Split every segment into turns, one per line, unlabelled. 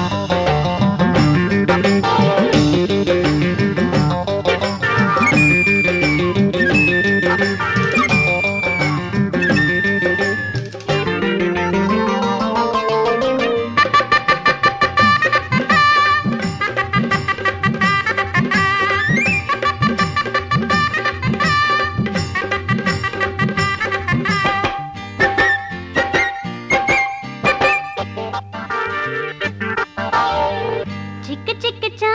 சிக்கு சிக்கு சா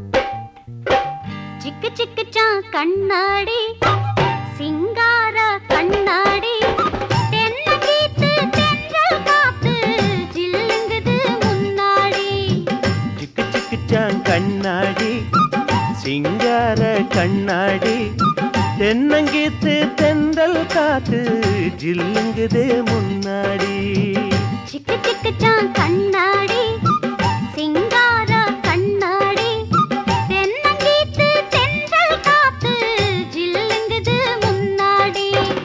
சிக்கு சிக்கு சா கண்ணாடி சிங்கார கண்ணாடி தென்னை கீத்து தென்றல் காத்து ஜில்லுங்குது முன்னாடி
சிக்கு சிக்குச்சான் கண்ணாடி சிங்கார கண்ணாடி தென்னங்கீத்து தென்றல் காத்து ஜில்லுங்குது முன்னாடி
சிக்கு சிக்கு சா கண்ணாடி சிங்கார கண்ணாடி தென்னை கீத்து தென்றல் காத்து ஜில்லுங்குது முன்னாடி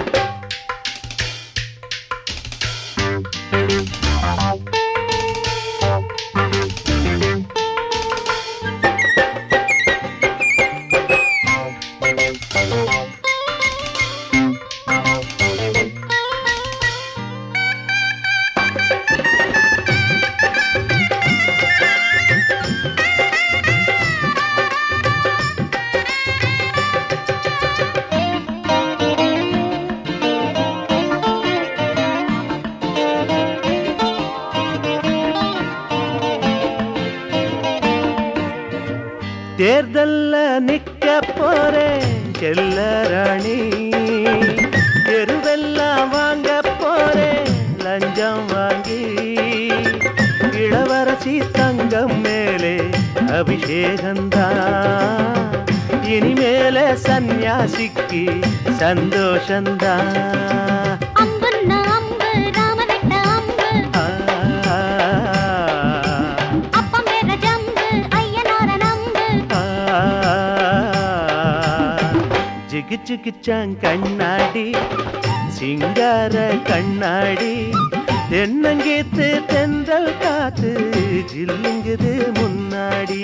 தேர்தல்ல நிக்க போறேன் செல்ல ராணி தெருவெல்லாம் வாங்க போறேன் லஞ்சம் வாங்கி இளவரசி தங்கம் மேலே அபிஷேகந்தான் இனிமேல சந்நியாசிக்கு சந்தோஷந்தான்
அம்புன்னா அம்பு ராமனட்ட அம்பு
ஆ,
அப்பம் வேற ஜம்பு ஐயனார நம்பு
ஆ, ஜிகு ஜிகுச்சான் கண்ணாடி சிங்கார கண்ணாடி தென்னங்கீத்து தென்றல் காத்து ஜில்லுங்குது முன்னாடி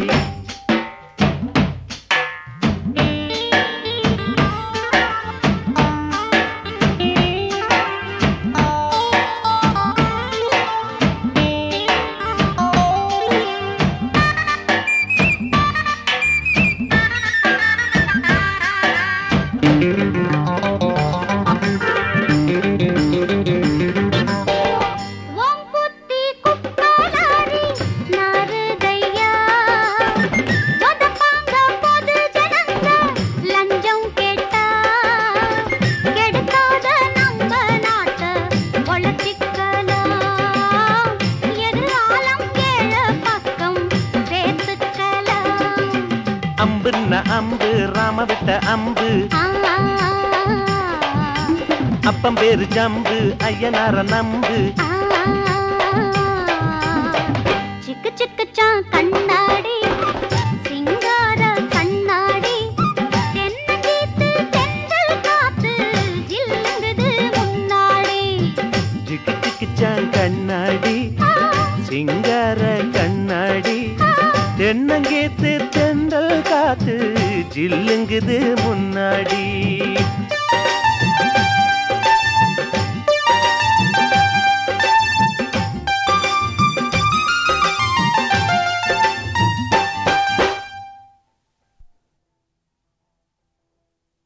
ஓம் புத்தி குப்பலாரி நாருதையா சொதப்பாங்க பொது ஜனங்க லஞ்சம் கேட்டா கெடுக்காத நம்ம நாட்ட வளர்த்திக்கலாம் எதிர்காலம் ஏழ பக்கம் சேர்த்துக்கலாம்
அம்புன்ன அம்பு ராம விட்ட அம்பு
ஆ,
அப்பம் பேரு ஜம்பு ஐயனார நம்பு
ஆ, சிக்கு சிக்கு சா கண்ணாடி சிங்கார கண்ணாடி தென்னங்கீத்து தென்றல் காத்து ஜில்லுங்குது முன்னாடி
ஜிகு ஜிகுச்சான் கண்ணாடி
ஆ,
சிங்கார கண்ணாடி தென்னங்கீத்து தென்றல் காத்து ஜில்லுங்குது முன்னாடி